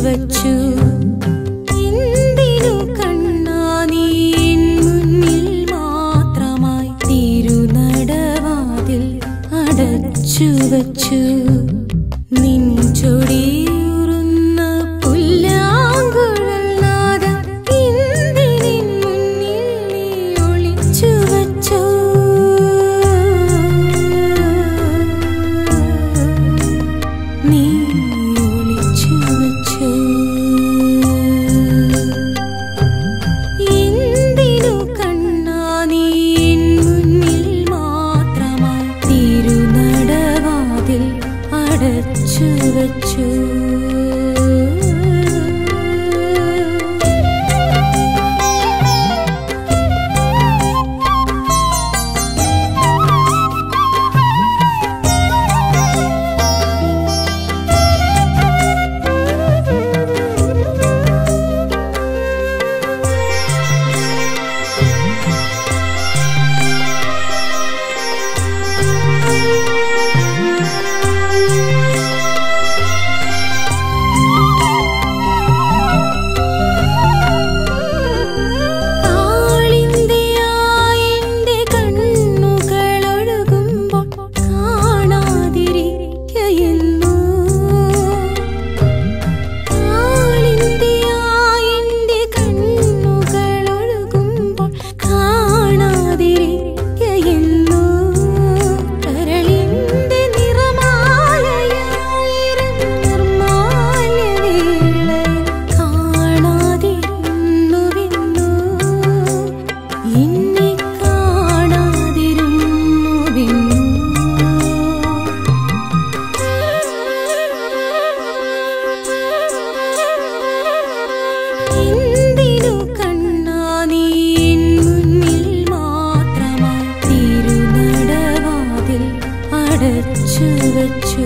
വച്ചു എന്തിനു കണ്ണാ നീ എൻ മുന്നിൽ മാത്രമായി തിരുനടവാതിൽ അടച്ചു വച്ചു നിൻ ചൊടിയൂറുന്ന പുല്ലാങ്കുഴൽ നാദം എന്തിനിൻ മുന്നിൽ നീ ഒളിച്ചു വച്ചു നീ ഒളിച്ചു വച്ചു എന്തിനു കണ്ണാ നീ എൻ മുന്നിൽ മാത്രമായി തിരുനടവാതിൽ അടച്ചു വച്ചു ആളിന്തിയായെന്റെ കണ്ണുകളൊഴുകുമ്പോൾ കാണാതിരിക്കയെന്നു ആളിന്തിയായെന്റെ കണ്ണുകളൊഴുകുമ്പോൾ കാണാതിരിക്കയെന്നു കരളിന്റെ നിറമാലയായിരം നിർമാല്യവേളയിൽ കാണാതിരുന്നുവെന്നു എന്നെ കാണാതിരുന്നുവെന്നു എന്തിനു കണ്ണാ നീ എൻ മുന്നിൽ മാത്രമായി തിരുനടവാതിൽ അടച്ചു വച്ചു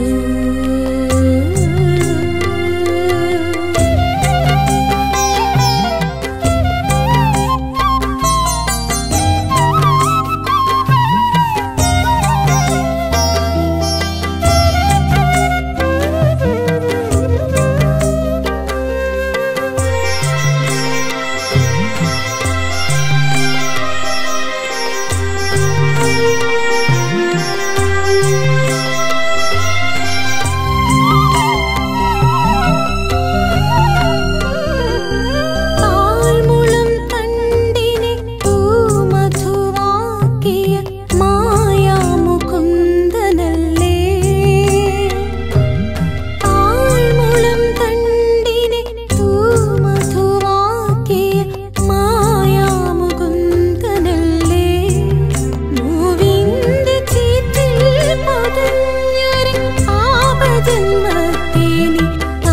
പാൽമുളം തണ്ടിനെ പൂമധുവാക്കിയ മായാമുകുന്ദനല്ലേ പാൽമുളം തണ്ടിനെ പൂമധുവാക്കിയ മായാമുകുന്ദനല്ലേ മൂവിന്റെ ചീറ്റിൽ പതഞ്ഞൊരു ആപജന്മത്തെ നീ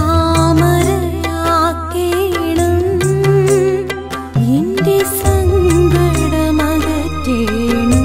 താമരയാക്കേണം എന്റെ സങ്കടമകറ്റേണം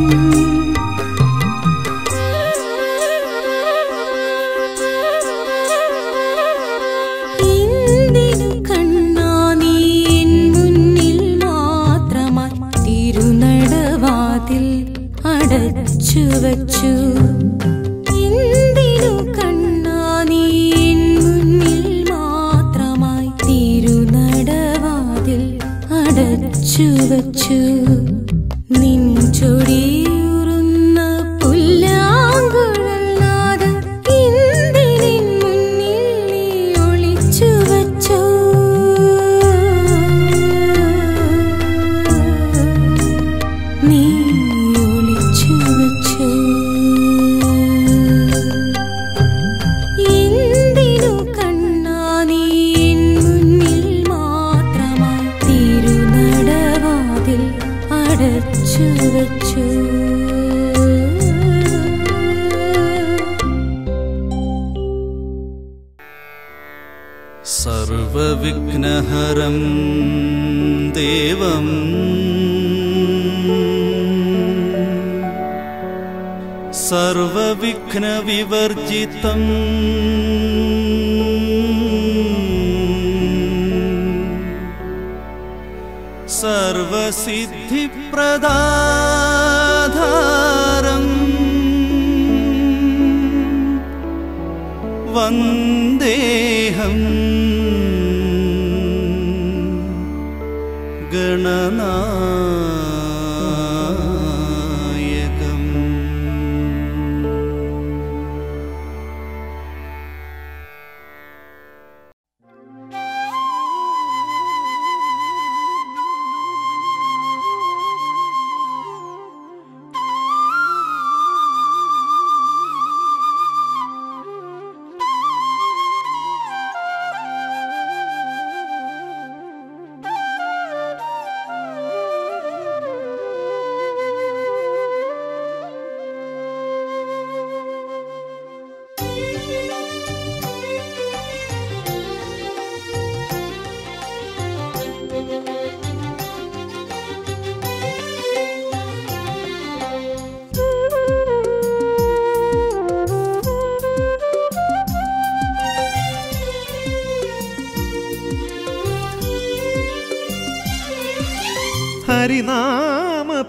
എന്തിനു കണ്ണാ നീ എൻ മുന്നിൽ മാത്രമായി തിരുനടവാതിൽ അടച്ചു വച്ചു എന്തിനു കണ്ണാ നീ എൻ മുന്നിൽ മാത്രമായി തിരുനടവാതിൽ അടച്ചു വച്ചു നിൻ ചൊടിയൂറുന്ന പുല്ലാങ്കുഴൽ നാദം എന്തിനിൻ മുന്നിൽ നീ ഒളിച്ചു വച്ചു നീ ഒളിച്ചു വച്ചു എന്തിനു കണ്ണാ നീ എൻ മുന്നിൽ മാത്രമായി തിരുനടവാതിൽ അടച്ചു വച്ചു സർവവിഘ്നഹരം ദേവം സർവവിഘ്നവിവർജിതം സർവസിദ്ധിപ്രദാധാരം വന്ദേഹം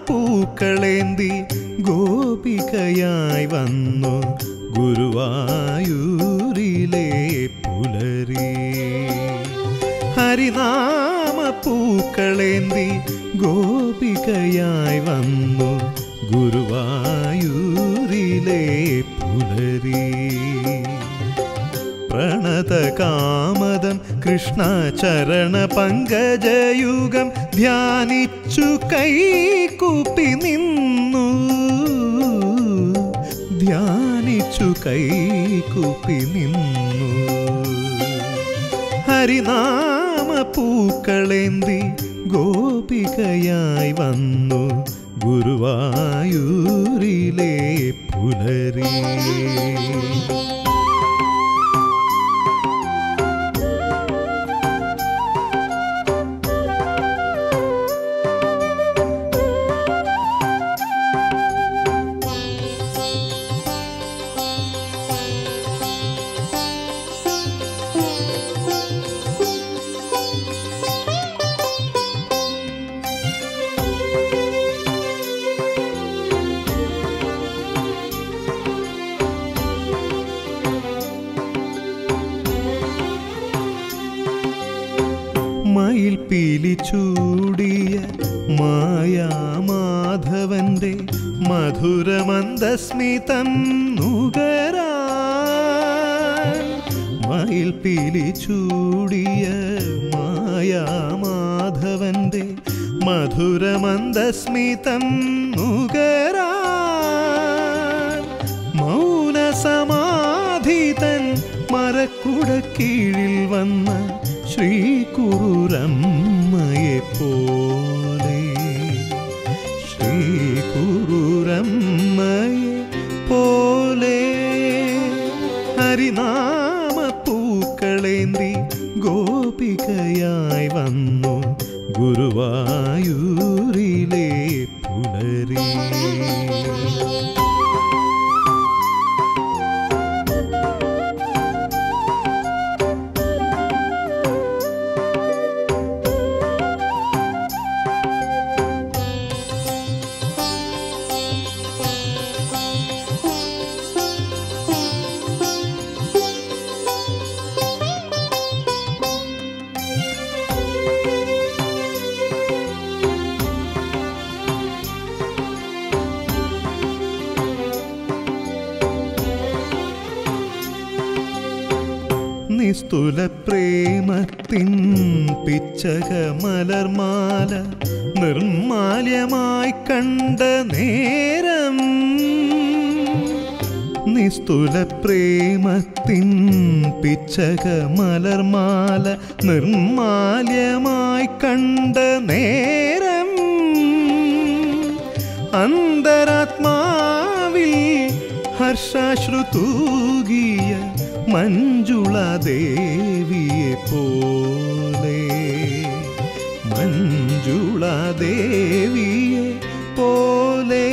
പൂക്കളേന്തി ഗോപികയായി വന്നു ഗുരുവായൂരിലെ പുലരി ഹരിനാമ പൂക്കളേന്തി ഗോപികയായി വന്നു ഗുരുവായൂരിലെ പുലരി പ്രണതകാമദം കൃഷ്ണ ചരണ പങ്കജയുഗം ധ്യാനിച്ചു കൈകൂപ്പി നിന്നു ധ്യാനിച്ചു കൈകൂപ്പി നിന്നു ഹരിനാമ പൂക്കളേന്തി ഗോപികയായി വന്നു ഗുരുവായൂരിലെ പുലരി മയിൽ പീലി ചൂടിയ മായാമാധവന്റെ മധുരമന്ദസ്മിതം നുകരാ മയിൽ പീലി ചൂടിയ മായാമാധവന്റെ മധുരമന്ദസ്മിതം നുകരാ മൗനസമാധിതൻ മരക്കുട കീഴിൽ വന്ന ശ്രീകുറുരമ്മയെ പോലെ ശ്രീകുറുരമ്മയെ പോലെ ഹരിനാമ പൂക്കളേന്തി ഗോപികയായി വന്നു ഗുരുവായൂരിലെ പുലരി നിസ്തുല പ്രേമത്തിൻ പിച്ചക മലർമാല നിർമാല്യമായി കണ്ട നേരം നിസ്തുല പ്രേമത്തിൻ പിച്ചക മലർമാല നിർമാല്യമായി കണ്ട നേരം അന്തരാത്മാവിൽ ഹർഷാശ്രു തൂകിയ മഞ്ജുള ദേവിയെ പോലെ മഞ്ജുള ദേവിയെ പോലെ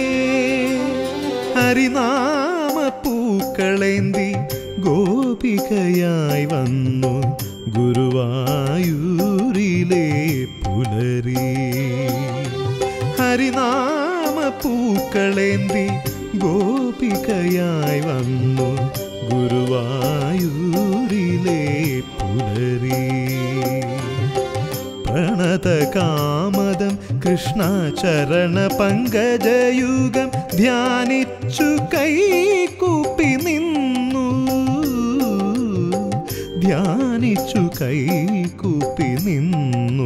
ഹരിനാമ പൂക്കളേന്തി ഗോപികയായി വന്നു ഗുരുവായൂരിലെ പുലരി ഹരിനാമ പൂക്കളേന്തി ഗോപികയായി വന്നു ഗുരുവായൂരിലെ പുലരി പ്രണതകാമദം കൃഷ്ണ ചരണ പങ്കജയുഗം ധ്യാനിച്ചു കൈകൂപ്പി നിന്നു ധ്യാനിച്ചു കൈകൂപ്പി നിന്നു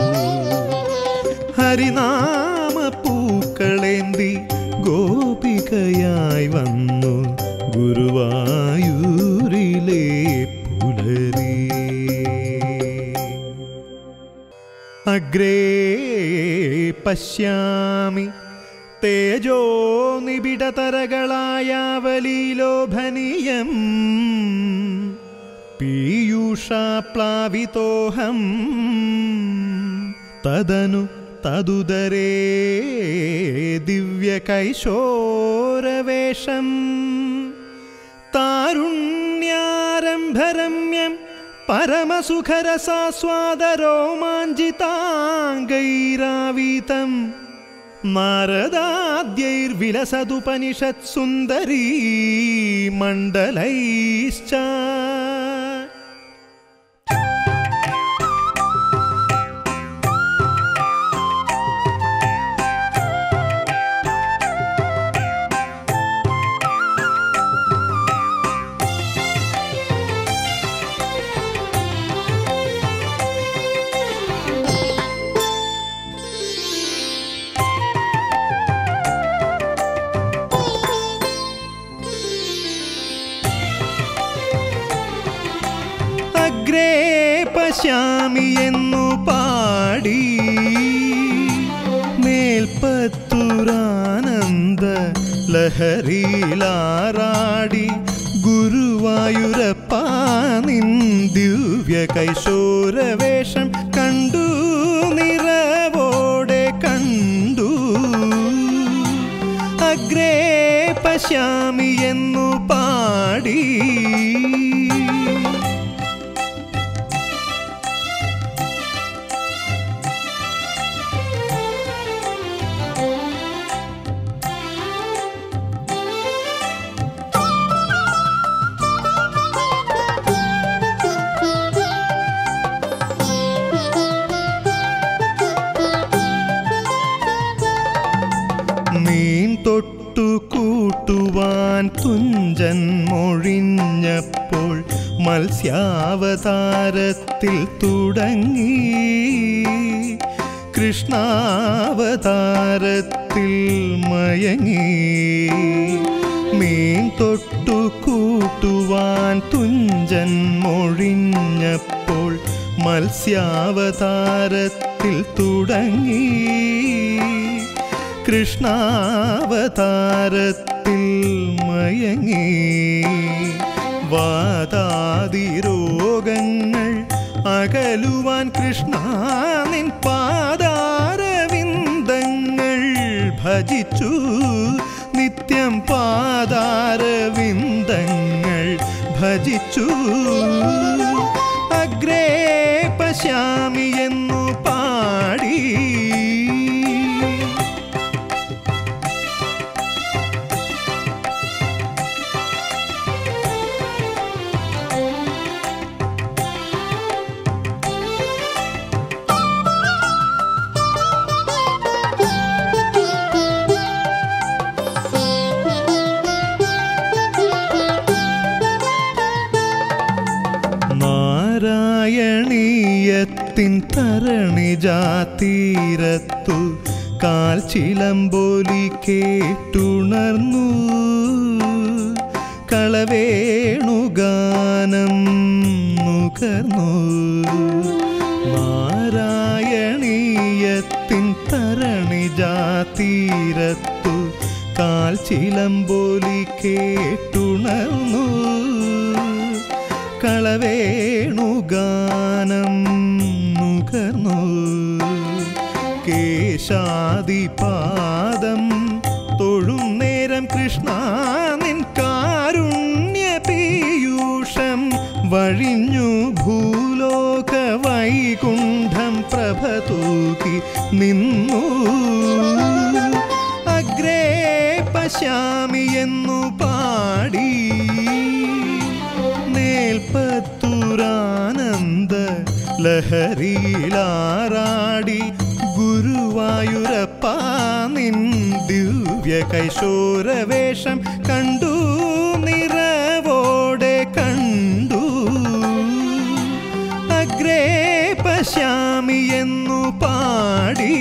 ഹരിനാമ പൂക്കളേന്തി ഗോപികയായി വന്നു ഗുരുവായൂരിലെ പുലരി അഗ്രേ പശ്യാമി തേജോ നിബിഡതരകളായാവലീലോഭനീയം പീയൂഷാപ്ലാവിതോഹം തദനു തതുദരേ ദിവ്യകൈശോരവേഷം താരുണ്യാരംഭരമ്യം പരമസുഖരസാസ്വാദരോമാഞ്ചിതാംഗൈരാവീതം നാരദാദ്യൈർവിലസതുപനിഷത്സുന്ദരീ മണ്ഡലൈശ്ച അഗ്രേ പശ്യാമി എന്നു പാടി മേൽപ്പത്തൂരാനന്ദ ലഹരിയിലാറാടി ഗുരുവായൂരപ്പ നിൻ ദിവ്യ കൈശോരവേഷം കണ്ടു നിറവോടെ കണ്ടു അഗ്രേ പശ്യാമി എന്നു പാടി നീൻ തൊട്ടു കൂട്ടുവാൻ തുഞ്ചൻ മൊഴിഞ്ഞപ്പോൾ മത്സ്യാവതാരത്തിൽ തുടങ്ങി കൃഷ്ണാവതാരത്തിൽ മയങ്ങി നീൻ തൊട്ടു കൂട്ടുവാൻ തുഞ്ചൻ മൊഴിഞ്ഞപ്പോൾ മത്സ്യാവതാരത്തിൽ തുടങ്ങി കൃഷ്ണാവതാരത്തിൽ മയങ്ങി വാതാതി രോഗങ്ങൾ അകലുവാൻ കൃഷ്ണ നിൻ പാതാരവിന്ദങ്ങൾ ഭജിച്ചു നിത്യം പാതാരവിന്ദങ്ങൾ ഭജിച്ചു അഗ്രേ പശ്യാമി എന്നു പാടി നാരായണീയത്തിൻ തരണിജാതീരത്തു കാൽ ചിലമ്പൊലി കേട്ടുണർന്നു കളവേണുഗാനം നുകർന്നു നാരായണീയത്തിൻ തരണിജാതീരത്തു കാൽ ചിലമ്പൊലി കേട്ടുണർന്നു കളവേണുഗാനം നുകർന്നു കേശാദിപാദം തൊഴും നേരം കൃഷ്ണ നിൻ കാരുണ്യ പീയൂഷം വഴിഞ്ഞു ഭൂലോക വൈകുണ്ഠം പ്രഭ തൂക്കി നിന്നു അഗ്രേ പശ്യാമി എന്നു പാടി നേൽപ്പത്തൂരാനന്ദ ലഹരിയിലാറാടി ഗുരുവായൂരപ്പ നിൻ ദിവ്യ കൈശോരവേഷം കണ്ടു നിറവോടെ കണ്ടു അഗ്രേ പശ്യാമി എന്നു പാടി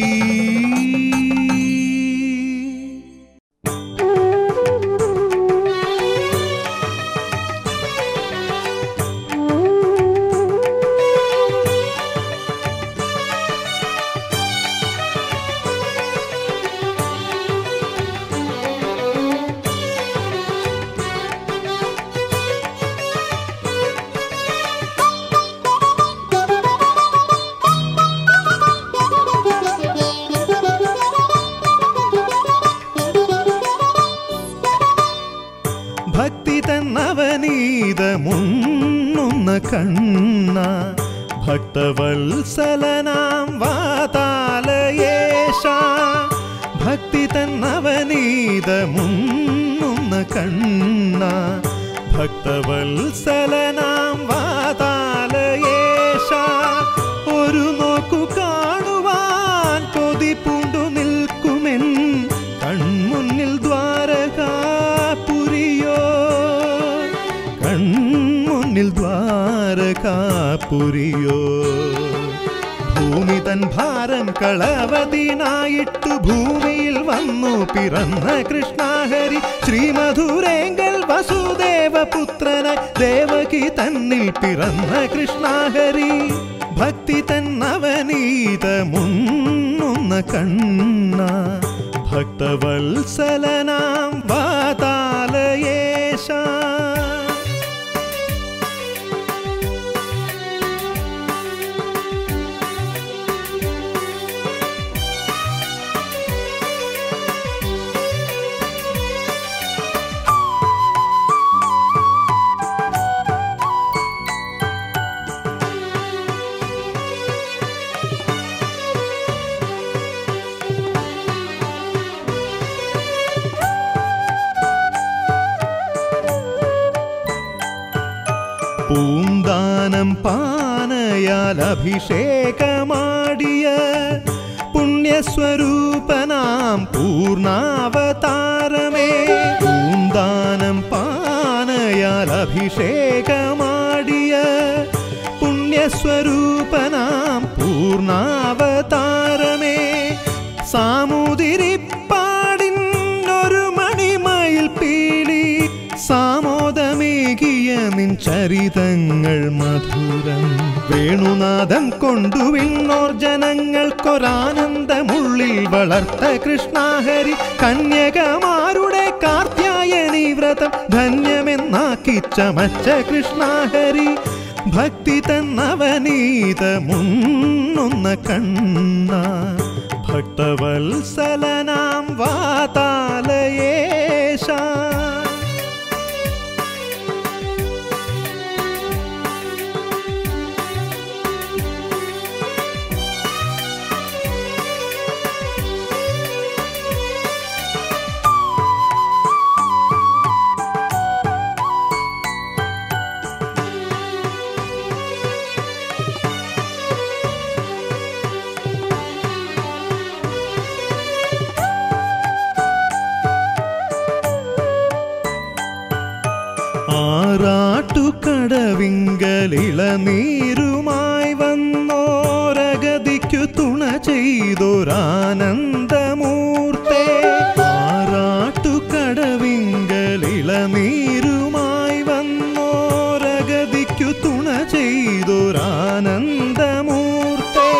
ഭക്തി തന്നവനീതമുണ്ണുന്ന കണ്ണ ഭക്തവത്സലനാം വാതാലയേശ ഭക്തി തന്നവനീതമുന്ന കണ്ണ ഭക്തവത്സലനാം വാതാലയേശ ഒരു നോക്കു കാണുവാൻ കൊതി പൂണ്ടു നിൽക്കുമെൻ കൺമുന്നിൽ ദ്വാരകാപുരിയോ കൺമുന്നിൽ ദ്വാരകാപുരിയോ ഭൂമി തൻ ഭാരം കളവതിനായിട്ടു ഭൂമിയിൽ വന്നു പിറന്ന കൃഷ്ണഹരി ശ്രീമധുരേങ്കൽ വസുദേവപുത്രനായി ദേവകി തന്നിൽ പിറന്ന കൃഷ്ണഹരി ഭക്തി തന്നവനീതമുന്ന കണ്ണ ഭക്തവത്സലനാം വാതാലയേശ പൂന്താനം പാനയാൽ അഭിഷേകമാടിയ പുണ്യസ്വരൂപനാം പൂർണാവതാരമേ പൂന്താനം പാനയാൽ അഭിഷേകമാടിയ പുണ്യസ്വരൂപനാം പൂർണാവതാരമേ സാമൂതിരിപ്പാടിനൊരു മണിമയിൽ പീലി സാമോദമേകിയ നിൻ ചരിതങ്ങൾ മധുരം വേണുനാഥം കൊണ്ടു വിണ്ണോർ ജനങ്ങൾക്കൊരാനന്ദമുള്ളിൽ വളർത്ത കൃഷ്ണാഹരി കന്യകമാരുടെ കാർത്യായണി വ്രതം ധന്യമെന്നാക്കി ചമച്ച കൃഷ്ണാഹരി ഭക്തി തന്നവനീതമുന്ന കണ്ണ ഭക്തവത്സലനാം വാതാലയേശ ആറാട്ടുകടവിങ്കലിളനീരുമായി വന്നോരഗതിക്കു തുണ ചെയ്തൊരാനന്ദമൂർത്തേ ആറാട്ടുകടവിങ്കലിളനീരുമായി വന്നോരഗതിക്കു തുണ ചെയ്തൊരാനന്ദമൂർത്തേ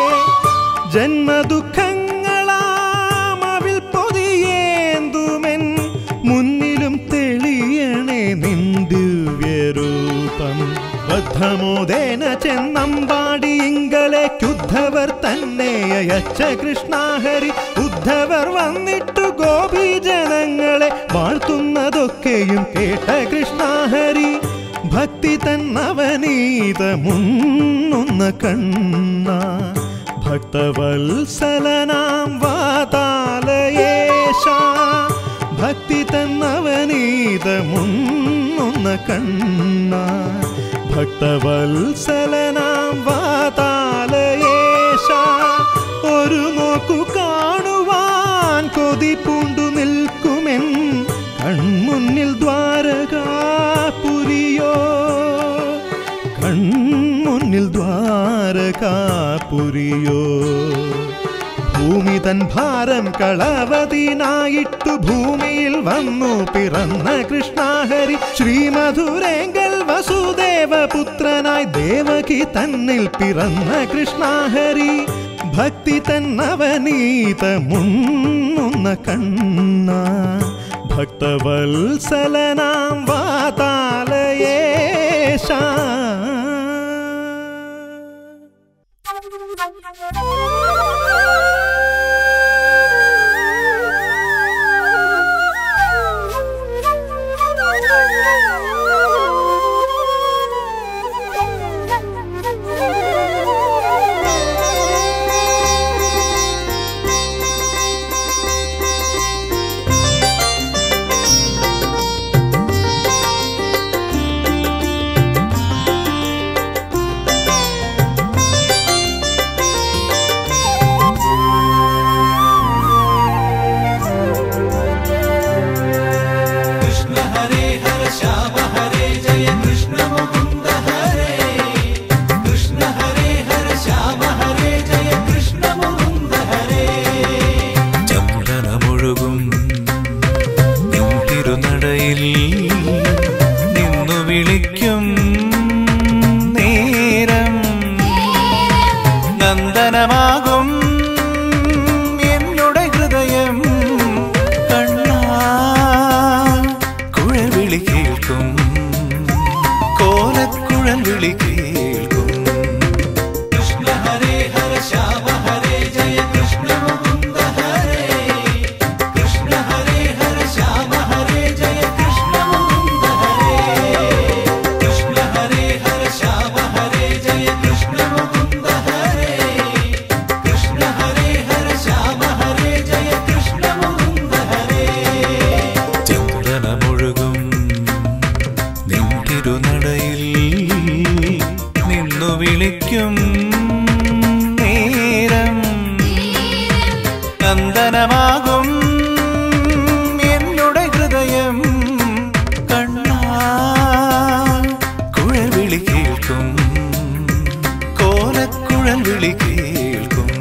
ജന്മദുഃഖങ്ങളാമവിൽ പൊതിയേന്തുമെൻ മുന്നിലും തെളിയണേ നിൻ ദിവ്യരൂപം ബദ്ധമോദേന ചെന്നമ്പാടി ഇങ്കലേക്കുദ്ധവർ തന്നെ അയച്ച കൃഷ്ണാഹരി ഉദ്ധവർ വന്നിട്ടു ഗോപീജനങ്ങളെ വാഴ്ത്തുന്നതൊക്കെയും കേട്ട കൃഷ്ണാഹരി ഭക്തി തന്നവനീതമുന്ന കണ്ണ ഭക്തവത്സലനാം വാതാലയേശ ഭക്തി തന്നവനീതമുന്ന കണ്ണ ഭക്തവത്സലനാം വാതാലയേശ ഒരു നോക്കു കാണുവാൻ കൊതി പൂണ്ടു നിൽക്കുമെൻ കൺമുന്നിൽ ദ്വാരകാപുരിയോ കൺമുന്നിൽ ദ്വാരകാപുരിയോ ഭൂമി തൻ ഭാരം കളവതിനായിട്ടു ഭൂമിയിൽ വന്നു പിറന്ന കൃഷ്ണാഹരി ശ്രീമധുരേങ്കൽ വസുദേവപുത്രനായി ദേവകി തന്നിൽ പിറന്ന കൃഷ്ണാഹരി ഭക്തി തന്നവനീതമുന്ന കണ്ണ ഭക്തവത്സലനാം വാതാലയേശ Thank you. തിരുനടയിൽ നിന്നു വിളിക്കും നേരം നന്ദനമാകും എന്നുടെ ഹൃദയം കണ്ണാ കുഴൽ വിളി കേൾക്കും കോലക്കുഴൽ വിളി കേൾക്കും കൃഷ്ണ ഹരേ ഹര ശ്യാമ ഹരേ ജയ കൃഷ്ണ മുകുന്ദ ഹരേ കൃഷ്ണ ഹരേ ഹര ശ്യാമ ഹരേ ജയ കൃഷ്ണ മുകുന്ദ ഹരേ കൃഷ്ണ ഹരേ ഹര ശ്യാമ ഹരേ ജയ കൃഷ്ണ മുകുന്ദ ഹരേ കൃഷ്ണ ഹരേ ഹര ശ്യാമ ഹരേ ജയ കൃഷ്ണ മുകുന്ദ ഹരേ ചന്ദനമൊഴുകും നിൻതിരുനടയിൽ നിന്നു വിളിക്കും നേരം നന്ദനമാകും എന്നുടെ ഹൃദയം കണ്ണാ കുഴൽ വിളി കേൾക്കും കോലക്കുഴൽ വിളി കേൾക്കും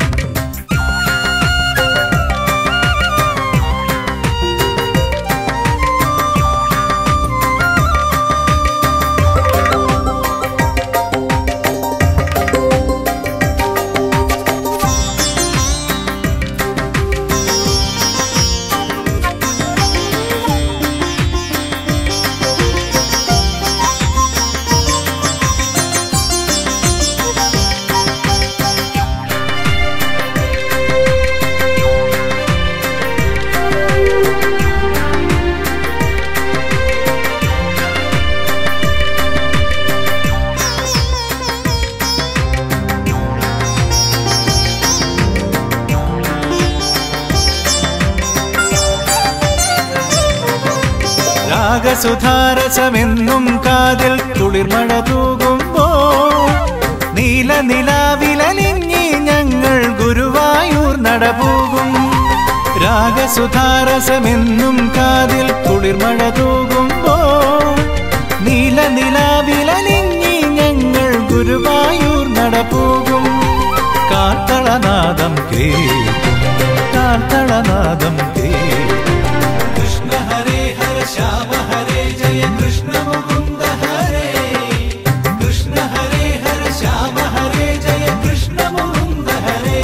രാഗസുധാരസമെന്നും കാതിൽ കുളിർമഴ തൂകുമ്പോ നീല നിലാവിലലിഞ്ഞി ഞങ്ങൾ ഗുരുവായൂർ നടപോകും രാഗസുധാരസമെന്നും കാതിൽ കുളിർമഴ തൂകുമ്പോ നീല നിലാവിലലിഞ്ഞി ഞങ്ങൾ ഗുരുവായൂർ നടപോകും കാത്തളനാദം കേൾക്കും കാത്തളനാദം കേൾക്കും കൃഷ്ണ ഹരേ ഹര ശ്യാമ ഹരേ ജയ കൃഷ്ണ മുകുന്ദ ഹരേ കൃഷ്ണ ഹരേ ഹര ശ്യാമ ഹരേ ജയ കൃഷ്ണ മുകുന്ദ ഹരേ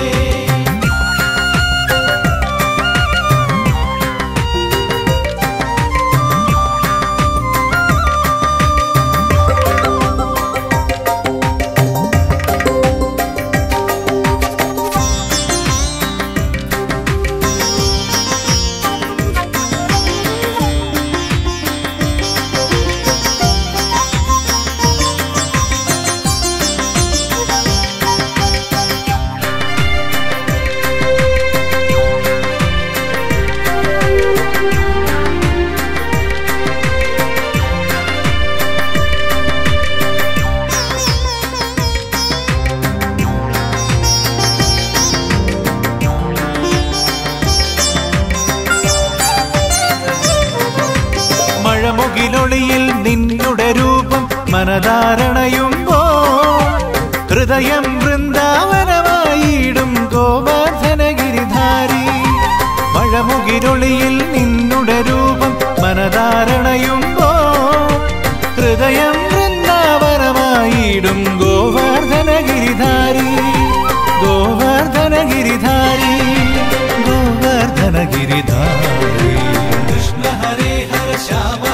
മഴമുകിലൊളിയിൽ നിന്നുടെ രൂപം മനധാരണയുമ്പോ ഹൃദയം വൃന്ദാവനമായിടും ഗോവർദ്ധനഗിരിധാരി മഴമുകിലൊളിയിൽ നിന്നുടെ രൂപം മനധാരണയുമ്പോ ഹൃദയം വൃന്ദാവനമായിടും ഗോവർദ്ധനഗിരിധാരി ഗോവർദ്ധനഗിരിധാരി ഗോവർദ്ധനഗിരിധാരി കൃഷ്ണ ഹരേ ഹര ശ്യാമ